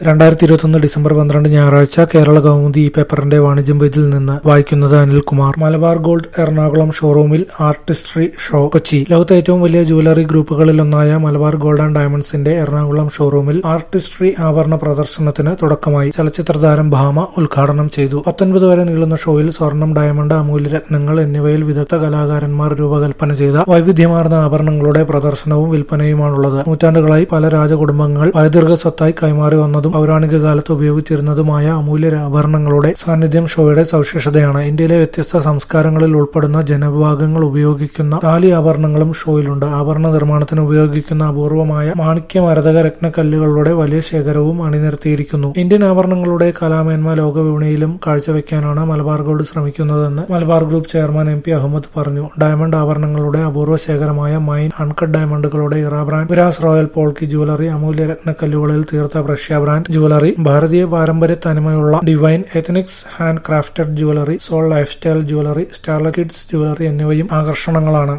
രണ്ടായിരത്തി ഇരുപത്തൊന്ന് ഡിസംബർ പന്ത്രണ്ട് ഞായറാഴ്ച കേരള കൗമുദി ഈ പേപ്പറിന്റെ വാണിജ്യം പേജിൽ നിന്ന് വായിക്കുന്നത് അനിൽകുമാർ മലബാർ ഗോൾഡ് എറണാകുളം ഷോറൂമിൽ ആർട്ടിസ്ട്രി ഷോ കൊച്ചി ലോകത്തെ ഏറ്റവും വലിയ ജുവലറി ഗ്രൂപ്പുകളിലൊന്നായ മലബാർ ഗോൾഡ് ആൻഡ് ഡയമണ്ട്സിന്റെ എറണാകുളം ഷോറൂമിൽ ആർട്ടിസ്ട്രി ആഭരണ പ്രദർശനത്തിന് തുടക്കമായി ചലച്ചിത്ര താരം ഭാമ ഉദ്ഘാടനം ചെയ്തു പത്തൊൻപത് വരെ നീളുന്ന ഷോയിൽ സ്വർണം ഡയമണ്ട് അമൂല്യരത്നങ്ങൾ എന്നിവയിൽ വിദഗ്ധ കലാകാരന്മാർ രൂപകൽപ്പന ചെയ്ത വൈവിധ്യമാർന്ന ആഭരണങ്ങളുടെ പ്രദർശനവും വിൽപ്പനയുമാണുള്ളത് നൂറ്റാണ്ടുകളായി പല രാജകുടുംബങ്ങൾ പൈതൃക സ്വത്തായി കൈമാറി വന്നതും പൗരാണിക കാലത്ത് ഉപയോഗിച്ചിരുന്നതുമായ അമൂല്യ ആഭരണങ്ങളുടെ സാന്നിധ്യം ഷോയുടെ സവിശേഷതയാണ് ഇന്ത്യയിലെ വ്യത്യസ്ത സംസ്കാരങ്ങളിൽ ഉൾപ്പെടുന്ന ജനവിഭാഗങ്ങൾ ഉപയോഗിക്കുന്ന താലി ആഭരണങ്ങളും ഷോയിലുണ്ട് ആഭരണ നിർമ്മാണത്തിന് ഉപയോഗിക്കുന്ന അപൂർവമായ മാണിക്യ മരതക രത്നക്കല്ലുകളുടെ വലിയ ശേഖരവും അണിനിരത്തിയിരിക്കുന്നു ഇന്ത്യൻ ആഭരണങ്ങളുടെ കലാമേന്മ ലോകവിപണിയിലും കാഴ്ചവെക്കാനാണ് മലബാർ ഗോൾഡ് ശ്രമിക്കുന്നതെന്ന് Malabar group chairman M P Ahammed പറഞ്ഞു ഡയമണ്ട് ആഭരണങ്ങളുടെ അപൂർവ ശേഖരമായ മൈൻ അൺകട്ട് ഡയമണ്ടുകളുടെ Era brand Viraz royal polki jewellery അമൂല്യ രത്നക്കല്ലുകളിൽ തീർത്ത പ്രഷ്യ ബ്രാൻഡ് ജുവലറി ഭാരതീയ പാരമ്പര്യ തനിമയുള്ള Divine Ethnix hand crafted jewellery soul life style jewellery Starlet kids jewellery എന്നിവയും ആകർഷണങ്ങളാണ്